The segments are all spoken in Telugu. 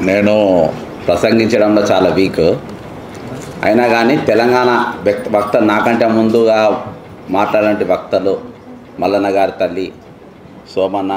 నేను ప్రసంగించడంలో చాలా వీక్ అయినా కానీ తెలంగాణ వ్యక్త వక్త నాకంటే ముందుగా మాట్లాడే వక్తలు మల్లన్న గారి తల్లి సోమన్న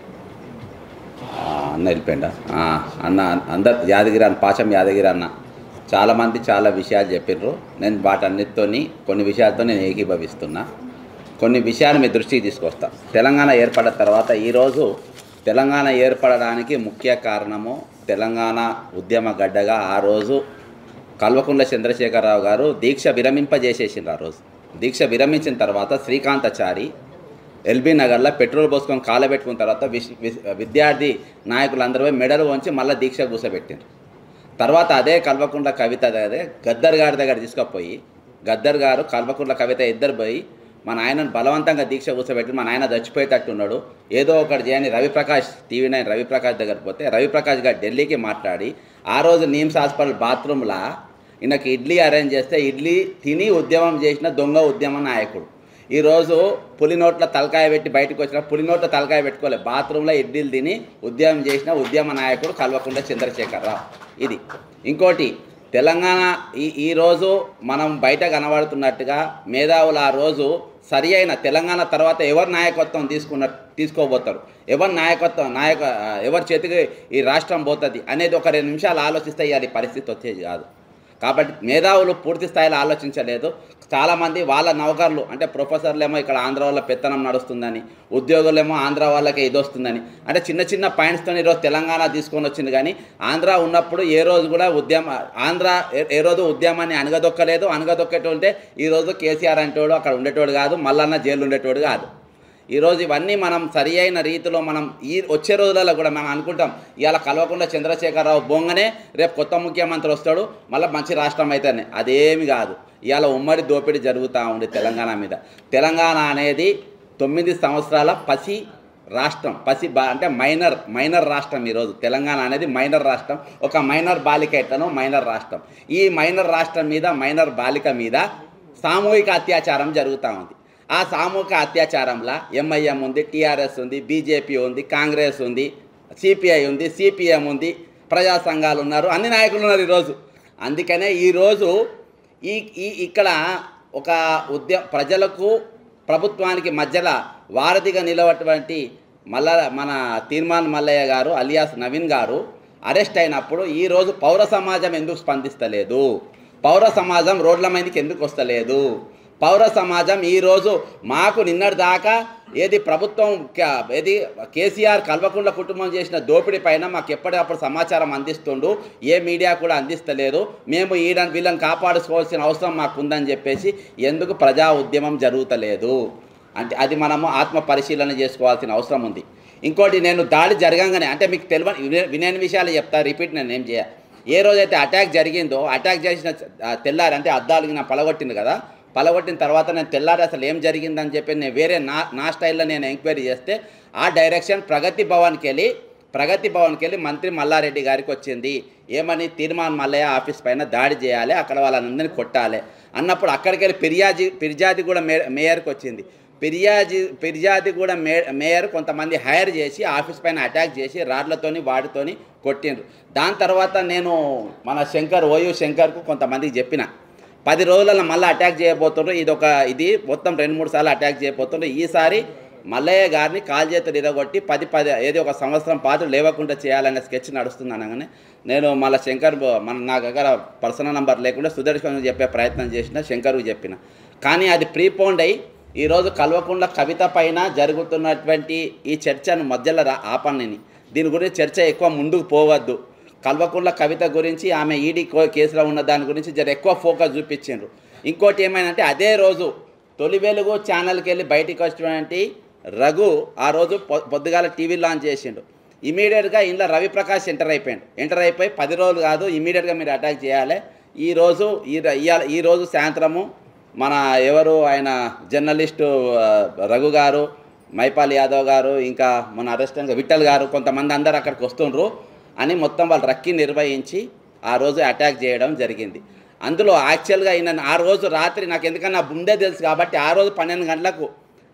ఆ, అన్న వెళ్ళిపోయిండా ఆ, అన్న అందరు యాదగిరి అన్న పాచం యాదగిరి అన్న చాలామంది చాలా విషయాలు చెప్పిర్రు నేను వాటన్నిటితోని కొన్ని విషయాలతో నేను ఏకీభవిస్తున్నా కొన్ని విషయాలు మీ దృష్టికి తీసుకొస్తా తెలంగాణ ఏర్పడిన తర్వాత ఈరోజు తెలంగాణ ఏర్పడడానికి ముఖ్య కారణము తెలంగాణ ఉద్యమ గడ్డగా ఆ రోజు కల్వకుంట్ల చంద్రశేఖరరావు గారు దీక్ష విరమింపజేసేసిండ్రు ఆ రోజు దీక్ష విరమించిన తర్వాత శ్రీకాంతాచారి ఎల్బీ నగర్లో పెట్రోల్ పోసుకొని కాలబెట్టుకున్న తర్వాత విశ్ విశ్- విద్యార్థి నాయకులందరూ పోయి మెడలు వంచి మళ్ళీ దీక్ష కూసబెట్టిండ్రు తర్వాత అదే కల్వకుంట్ల కవిత అదే గద్దర్ గారి దగ్గర తీసుకుపోయి గద్దర్ గారు కల్వకుంట్ల కవిత ఇద్దరు పోయి మా నాయనను బలవంతంగా దీక్ష కూర్చోబెట్టి మా నాయన చచ్చిపోయేటట్టున్నాడు ఏదో ఒకటి చేయని రవిప్రకాష్ టీవీ నైన్ రవిప్రకాష్ దగ్గర పోతే రవిప్రకాష్ గారు ఢిల్లీకి మాట్లాడి ఆ రోజు నీమ్స్ హాస్పిటల్ బాత్రూంలో ఈయనకి ఇడ్లీ అరేంజ్ చేస్తే ఇడ్లీ తిని ఉద్యమం చేసిన దొంగ ఉద్యమ నాయకుడు ఈరోజు పులి నోట్ల తలకాయ పెట్టి బయటకు వచ్చిన పులి నోట్ల తలకాయ పెట్టుకోలే బాత్రూంలో ఇడ్లీలు తిని ఉద్యమం చేసిన ఉద్యమ నాయకుడు కల్వకుంట్ల చంద్రశేఖరరావు ఇది ఇంకోటి తెలంగాణ ఈ ఈరోజు మనం బయట కనబడుతున్నట్టుగా మేధావులు ఆ రోజు సరి అయిన తెలంగాణ తర్వాత ఎవరు నాయకత్వం తీసుకున్న తీసుకోబోతారు ఎవరి నాయకత్వం నాయక ఎవరి చేతికి ఈ రాష్ట్రం పోతుంది అనేది ఒక రెండు నిమిషాలు ఆలోచిస్తే ఇవాళ ఈ పరిస్థితి వచ్చేది కాదు కాబట్టి మేధావులు పూర్తి స్థాయిలో ఆలోచించలేదు చాలామంది వాళ్ళ నౌకర్లు అంటే ప్రొఫెసర్లేమో ఇక్కడ ఆంధ్ర వాళ్ళ పెత్తనం నడుస్తుందని ఉద్యోగులేమో ఆంధ్ర వాళ్ళకే ఇది వస్తుందని అంటే చిన్న చిన్న పాయింట్స్తో ఈరోజు తెలంగాణ తీసుకొని వచ్చింది కానీ ఆంధ్ర ఉన్నప్పుడు ఏ రోజు కూడా ఉద్యమ ఆంధ్ర ఏ- ఏ రోజు ఉద్యమాన్ని అనగదొక్కలేదు అనగదొక్కేటంటే ఈరోజు కేసీఆర్ అంటేవాడు అక్కడ ఉండేటోడు కాదు మల్లన్న జైలు ఉండేటోడు కాదు ఈరోజు ఇవన్నీ మనం సరి అయిన రీతిలో మనం ఈ వచ్చే రోజులలో కూడా మనం అనుకుంటాం ఇవాళ కల్వకుండా చంద్రశేఖరరావు బొంగనే రేపు కొత్త ముఖ్యమంత్రి వస్తాడు మళ్ళీ మంచి రాష్ట్రం అయితేనే అదేమి కాదు ఇవాళ ఉమ్మడి దోపిడీ జరుగుతూ ఉంది తెలంగాణ మీద తెలంగాణ అనేది తొమ్మిది సంవత్సరాల పసి రాష్ట్రం పసి బా అంటే మైనర్ మైనర్ రాష్ట్రం ఈరోజు తెలంగాణ అనేది మైనర్ రాష్ట్రం ఒక మైనర్ బాలిక ఎట్లనో మైనర్ రాష్ట్రం ఈ మైనర్ రాష్ట్రం మీద మైనర్ బాలిక మీద సామూహిక అత్యాచారం జరుగుతూ ఉంది ఆ సామూహిక అత్యాచారంలో ఎంఐఎం ఉంది టీఆర్ఎస్ ఉంది బీజేపీ ఉంది కాంగ్రెస్ ఉంది సిపిఐ ఉంది సిపిఎం ఉంది ప్రజా సంఘాలు ఉన్నారు అన్ని నాయకులు ఉన్నారు ఈరోజు అందుకనే ఈరోజు ఈ ఈ ఇక్కడ ఒక ఉద్య ప్రజలకు ప్రభుత్వానికి మధ్యలో వారధిగా నిలవటువంటి మల్ల మన తీర్మాన్ మల్లయ్య గారు అలియాస్ నవీన్ గారు అరెస్ట్ అయినప్పుడు ఈరోజు పౌర సమాజం ఎందుకు స్పందిస్తలేదు పౌర సమాజం రోడ్ల మీదకి ఎందుకు వస్తలేదు పౌర సమాజం ఈరోజు మాకు నిన్నటి దాకా ఏది ప్రభుత్వం క- ఏది కేసీఆర్ కల్వకుంట్ల కుటుంబం చేసిన దోపిడీ పైన మాకు ఎప్పటికప్పుడు సమాచారం అందిస్తుండు ఏ మీడియా కూడా అందిస్తలేదు మేము ఈడ వీళ్ళని కాపాడుకోవాల్సిన అవసరం మాకు ఉందని చెప్పేసి ఎందుకు ప్రజా ఉద్యమం జరుగుతలేదు అంటే అది మనము ఆత్మ పరిశీలన చేసుకోవాల్సిన అవసరం ఉంది ఇంకోటి నేను దాడి జరగంగానే అంటే మీకు తెలియని వినే- వినేని విషయాలు చెప్తా రిపీట్ నేను ఏం చేయ ఏ రోజైతే అటాక్ జరిగిందో అటాక్ చేసిన ఆ, తెల్లారి అంటే అద్దాలు నా పలగొట్టింది కదా పలగొట్టిన తర్వాత నేను తెల్లారి అసలు ఏం జరిగిందని చెప్పి నేను వేరే నా నా స్టైల్లో నేను ఎంక్వైరీ చేస్తే ఆ డైరెక్షన్ ప్రగతి భవన్కి వెళ్ళి ప్రగతి భవన్కి వెళ్ళి మంత్రి మల్లారెడ్డి గారికి వచ్చింది ఏమని తీర్మాన్ మల్లయ్య ఆఫీస్ పైన దాడి చేయాలి అక్కడ వాళ్ళందరినీ కొట్టాలి అన్నప్పుడు అక్కడికి వెళ్ళి ఫిర్యాది ఫిర్యాది కూడా మే మేయర్కి వచ్చింది ఫిర్యాది ఫిర్యాది కూడా మే మేయర్ కొంతమంది హైర్ చేసి ఆఫీస్ పైన అటాక్ చేసి రాడ్లతోని వాటితోని కొట్టిండ్రు దాని తర్వాత నేను మన శంకర్ ఓయూ శంకర్కు కొంతమందికి చెప్పిన పది రోజులలో మళ్ళీ అటాక్ చేయబోతుండ్రు ఇది ఒక ఇది మొత్తం రెండు మూడు సార్లు అటాక్ చేయబోతుండ్రు ఈసారి మల్లయ్య గారిని కాల్ చేతులు ఇరగొట్టి పది పది ఏది ఒక సంవత్సరం పాటు లేవకుండా చేయాలనే స్కెచ్ నడుస్తుంది అనగానే నేను మళ్ళీ శంకర్ బ- మన నా దగ్గర పర్సనల్ నంబర్ లేకుండా సుదర్శన్ చెప్పే ప్రయత్నం చేసిన శంకర్కు చెప్పిన కానీ అది ప్రీపోండ్ అయి ఈరోజు కల్వకుంట్ల కవిత పైన జరుగుతున్నటువంటి ఈ చర్చను మధ్యలో రా ఆపండిని దీని గురించి చర్చ ఎక్కువ ముందుకు పోవద్దు కల్వకుంట్ల కవిత గురించి ఆమె ఈడీ కో- కేసులో ఉన్న దాని గురించి జర ఎక్కువ ఫోకస్ చూపించిండ్రు ఇంకోటి ఏమైందంటే అదే రోజు తొలి వెలుగు ఛానల్కి వెళ్ళి బయటికి వచ్చినటువంటి రఘు ఆ రోజు పొ- పొద్దుగాల టీవీ లాంచ్ చేసిండు ఇమీడియట్గా ఇంట్లో రవిప్రకాష్ ఎంటర్ అయిపోయాడు ఎంటర్ అయిపోయి పది రోజులు కాదు ఇమీడియట్గా మీరు అటాక్ చేయాలి ఈరోజు ఈ ర- ఇయాల ఈరోజు సాయంత్రము మన ఎవరు ఆయన జర్నలిస్టు ఆ, రఘు గారు మైపాల్ యాదవ్ గారు ఇంకా మన అరెస్ట్ అయిన విఠల్ గారు కొంతమంది అందరు అక్కడికి వస్తుండ్రు అని మొత్తం వాళ్ళు రక్కి నిర్వహించి ఆ రోజు అటాక్ చేయడం జరిగింది అందులో యాక్చువల్గా ఈయన ఆ రోజు రాత్రి నాకు ఎందుకన్నా ముందే తెలుసు కాబట్టి ఆ రోజు పన్నెండు గంటలకు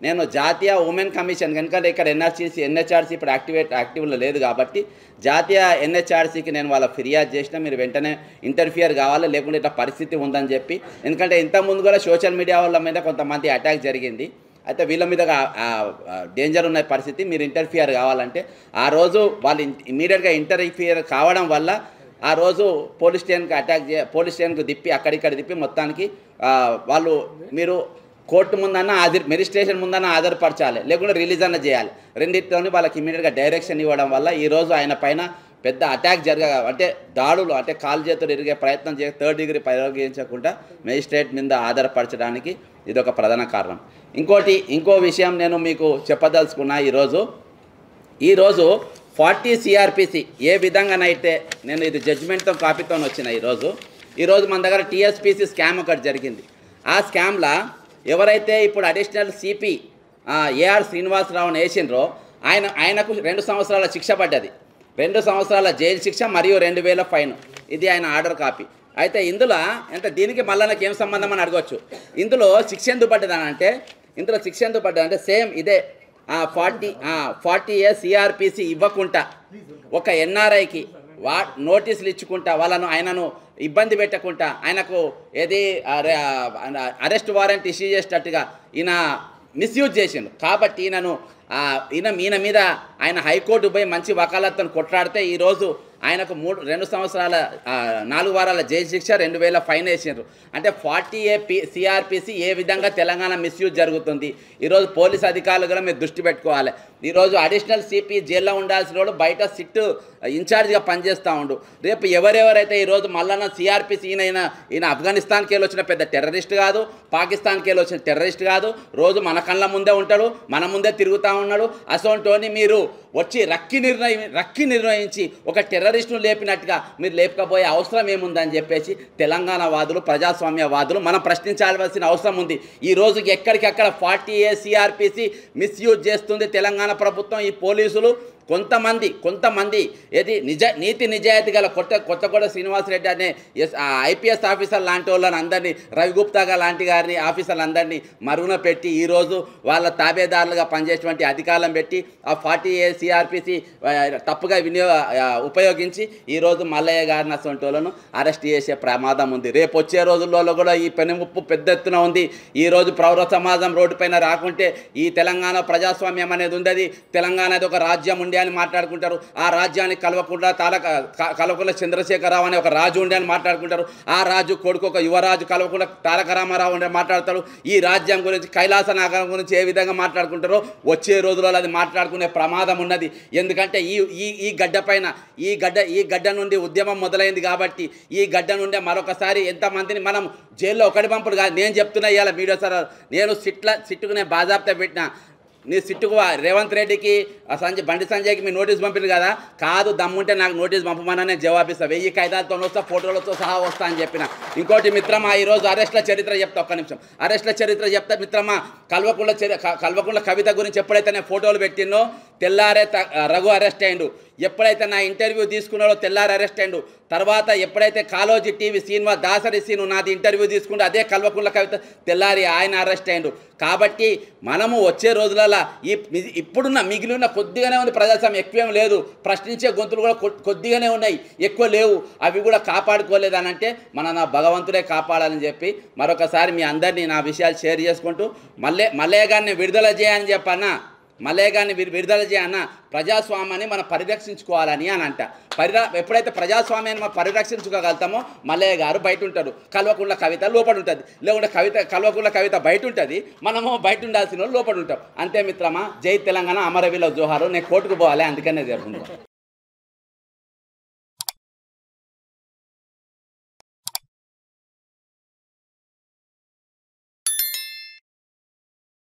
నేను జాతీయ ఉమెన్ కమిషన్ ఎందుకంటే ఇక్కడ ఎన్ఆర్సీసీ ఎన్హెచ్ఆర్సీ ఇప్పుడు యాక్టివేట్ యాక్టివ్లో లేదు కాబట్టి జాతీయ ఎన్హెచ్ఆర్సీకి నేను వాళ్ళ ఫిర్యాదు చేసిన మీరు వెంటనే ఇంటర్ఫియర్ కావాలి లేకుంటే ఇట్లా పరిస్థితి ఉందని చెప్పి ఎందుకంటే ఇంతకుముందు కూడా సోషల్ మీడియా వాళ్ళ మీద కొంతమంది అటాక్ జరిగింది అయితే వీళ్ళ మీద డేంజర్ ఉన్న పరిస్థితి మీరు ఇంటర్ఫియర్ కావాలంటే ఆ రోజు వాళ్ళు ఇమీడియట్గా ఇంటర్ఫియర్ కావడం వల్ల ఆ రోజు పోలీస్ స్టేషన్కి అటాక్ చే పోలీస్ స్టేషన్కి తిప్పి అక్కడిక్కడ తిప్పి మొత్తానికి ఆ, వాళ్ళు మీరు కోర్టు ముందన్న హాజరు మెజిస్ట్రేషన్ ముందన్న హాజరుపరచాలి లేకుంటే రిలీజ్ అన్న చేయాలి రెండింటితోని వాళ్ళకి ఇమీడియట్గా డైరెక్షన్ ఇవ్వడం వల్ల ఈరోజు ఆయన పైన పెద్ద అటాక్ జరగ అంటే దాడులు అంటే కాలు చేతులు ఇరిగే ప్రయత్నం చే థర్డ్ డిగ్రీ ప్రయోగించకుండా మెజిస్ట్రేట్ మీద ఆధారపరచడానికి ఇది ఒక ప్రధాన కారణం ఇంకోటి ఇంకో విషయం నేను మీకు చెప్పదలుచుకున్నా ఈరోజు ఈరోజు ఫార్టీ సిఆర్పిసి ఏ విధంగానైతే నేను ఇది జడ్జిమెంట్తో కాపీతో వచ్చిన ఈరోజు ఈరోజు మన దగ్గర టీఎస్పీసీ స్కామ్ ఒకటి జరిగింది ఆ స్కామ్లా ఎవరైతే ఇప్పుడు అడిషనల్ సిపి ఏఆర్ శ్రీనివాసరావుని వేసిండ్రో ఆయన ఆయనకు రెండు సంవత్సరాల శిక్ష పడ్డది రెండు సంవత్సరాల జైలు శిక్ష మరియు రెండు వేల ఫైన్ ఇది ఆయన ఆర్డర్ కాపీ అయితే ఇందులో అంటే దీనికి మళ్ళీ నాకు ఏం సంబంధం అని అడగవచ్చు ఇందులో శిక్ష ఎందుకు పడ్డదని అంటే ఇందులో శిక్ష ఎందుకు పడ్డది అంటే సేమ్ ఇదే ఫార్టీ ఫార్టీ ఇయర్స్ సిఆర్పిసి ఇవ్వకుండా ఒక ఎన్ఆర్ఐకి వా నోటీసులు ఇచ్చుకుంటా వాళ్ళను ఆయనను ఇబ్బంది పెట్టకుండా ఆయనకు ఏది అరె- అరెస్ట్ వారెంట్ ఇష్యూ చేసేటట్టుగా ఈయన మిస్యూజ్ చేసిండు కాబట్టి ఈయనను ఆ, ఈయన ఈయన మీద ఆయన హైకోర్టు పోయి మంచి వకాలత్తును కొట్లాడితే ఈరోజు ఆయనకు మూడు రెండు సంవత్సరాల ఆ, నాలుగు వారాల జైలు శిక్ష రెండు వేల ఫైన్ వేసిండ్రు అంటే ఫార్టీ ఏ పి సిఆర్పిసి ఏ విధంగా తెలంగాణ మిస్యూజ్ జరుగుతుంది ఈరోజు పోలీస్ అధికారులు కూడా మీరు దృష్టి పెట్టుకోవాలి ఈరోజు అడిషనల్ సిపి జైల్లో ఉండాల్సిన వాడు బయట సిట్ ఇన్ఛార్జ్గా పనిచేస్తూ ఉండు రేపు ఎవరెవరైతే ఈరోజు మల్లన్న సిఆర్పిసి ఈయన ఈయన ఈయన ఆఫ్ఘనిస్తాన్కి వెళ్ళి వచ్చిన పెద్ద టెర్రరిస్ట్ కాదు పాకిస్తాన్కి వెళ్ళి వచ్చిన టెర్రరిస్ట్ కాదు రోజు మన కళ్ళ ముందే ఉంటాడు మన ముందే తిరుగుతూ ఉన్నాడు అసోంటోని మీరు వచ్చి రక్కి నిర్ణయం రక్కి నిర్ణయించి ఒక టెర్రరిస్టును లేపినట్టుగా మీరు లేపకపోయే అవసరం ఏముందని చెప్పేసి తెలంగాణ వాదులు ప్రజాస్వామ్య వాదులు మనం ప్రశ్నించాల్సిన అవసరం ఉంది ఈ రోజుకి ఎక్కడికెక్కడ ఫార్టీ ఏ సిఆర్పిసి మిస్యూజ్ చేస్తుంది తెలంగాణ ప్రభుత్వం ఈ పోలీసులు కొంతమంది కొంతమంది ఏది నిజ నీతి నిజాయితీ గల కొత్త కొత్తగూడ శ్రీనివాసరెడ్డి అనే ఎస్ ఐపీఎస్ ఆఫీసర్ లాంటి వాళ్ళని అందరినీ రవిగుప్తాగా లాంటి గారిని ఆఫీసర్లు అందరినీ మరుగున పెట్టి ఈరోజు వాళ్ళ తాబేదారులుగా పనిచేసేటువంటి అధికారం పెట్టి ఆ ఫార్టీ ఏ సిఆర్పిసి తప్పుగా వినియోగ ఆ, ఉపయోగించి ఈరోజు మల్లయ్య గారిని అటువంటి వాళ్ళను అరెస్ట్ చేసే ప్రమాదం ఉంది రేపు వచ్చే రోజుల్లో కూడా ఈ పెనుముప్పు పెద్ద ఎత్తున ఉంది ఈ రోజు పౌర సమాజం రోడ్డు పైన రాకుంటే ఈ తెలంగాణ ప్రజాస్వామ్యం అనేది ఉండదు తెలంగాణ అనేది ఒక రాజ్యం ఉండే అని మాట్లాడుకుంటారు ఆ రాజ్యాన్ని కలవకుండా తాలక క- కలవకుండా చంద్రశేఖరరావు అనే ఒక రాజు ఉండే అని మాట్లాడుకుంటారు ఆ రాజు కొడుకు ఒక యువరాజు కలవకుండా తారక రామారావు ఉండే మాట్లాడతారు ఈ రాజ్యం గురించి కైలాస నగరం గురించి ఏ విధంగా మాట్లాడుకుంటారో వచ్చే రోజులలో అది మాట్లాడుకునే ప్రమాదం ఉన్నది ఎందుకంటే ఈ ఈ ఈ గడ్డ పైన ఈ గడ్డ ఈ గడ్డ నుండి ఉద్యమం మొదలైంది కాబట్టి ఈ గడ్డ నుండే మరొకసారి ఎంతమందిని మనం జైల్లో ఒకటి పంపుడు కాదు నేను చెప్తున్నా ఇవాళ మీడియా సార్ నేను సిట్ల సిట్టుకు నేను బాజాబ్తా పెట్టిన నీ సిట్టుకు రేవంత్ రెడ్డికి ఆ సంజయ్ బండి సంజయ్కి మీ నోటీస్ పంపింది కదా కాదు దమ్ముంటే నాకు నోటీస్ పంపమని నేను జవాబిస్తా వెయ్యి ఖైదాలతో వస్తా ఫోటోలతో సహా వస్తా అని చెప్పిన ఇంకోటి మిత్రమా ఈరోజు అరెస్ట్ల చరిత్ర చెప్తా ఒక్క నిమిషం అరెస్ట్ల చరిత్ర చెప్తా మిత్రమా కల్వకుంట్ల చరి క- కల్వకుంట్ల కవిత గురించి ఎప్పుడైతే నేను ఫోటోలు పెట్టినో తెల్లారే త- రఘు అరెస్ట్ అయ్యిండు ఎప్పుడైతే నా ఇంటర్వ్యూ తీసుకున్నాడో తెల్లారి అరెస్ట్ అయ్యిండు తర్వాత ఎప్పుడైతే కాలోజీ టీవీ శ్రీనివాస్ దాసరి సీను నాది ఇంటర్వ్యూ తీసుకుంటే అదే కల్వకుంట్ల కవిత తెల్లారి ఆయన అరెస్ట్ అయ్యిండు కాబట్టి మనము వచ్చే రోజులలో ఈ మి- ఇప్పుడున్న మిగిలిన కొద్దిగానే ఉంది ప్రజాస్వామ్యం ఎక్కువేం లేదు ప్రశ్నించే గొంతులు కూడా కొ- కొద్దిగానే ఉన్నాయి ఎక్కువ లేవు అవి కూడా కాపాడుకోలేదని అంటే మన నా భగవంతుడే కాపాడాలని చెప్పి మరొకసారి మీ అందరినీ నా విషయాలు షేర్ చేసుకుంటూ మళ్ళీ మల్లయ్య గారిని విడుదల చేయని చెప్పన్నా మల్లయ్య గారిని విడు- విడుదల చేయన్న ప్రజాస్వామ్యాన్ని మనం పరిరక్షించుకోవాలని అని అంట పరిర ఎప్పుడైతే ప్రజాస్వామ్యాన్ని మనం పరిరక్షించుకోగలుగుతామో మల్లయ్య గారు బయట ఉంటారు కల్వకుంట్ల కవిత లోపల ఉంటుంది లేకుంటే కవిత కల్వకుంట్ల కవిత బయట ఉంటుంది మనము బయట ఉండాల్సిన వాళ్ళు లోపల ఉంటాం అంతే మిత్రమా జై తెలంగాణ అమరవీల జోహారు నేను కోర్టుకు పోవాలి అందుకనే జరుగుతుంది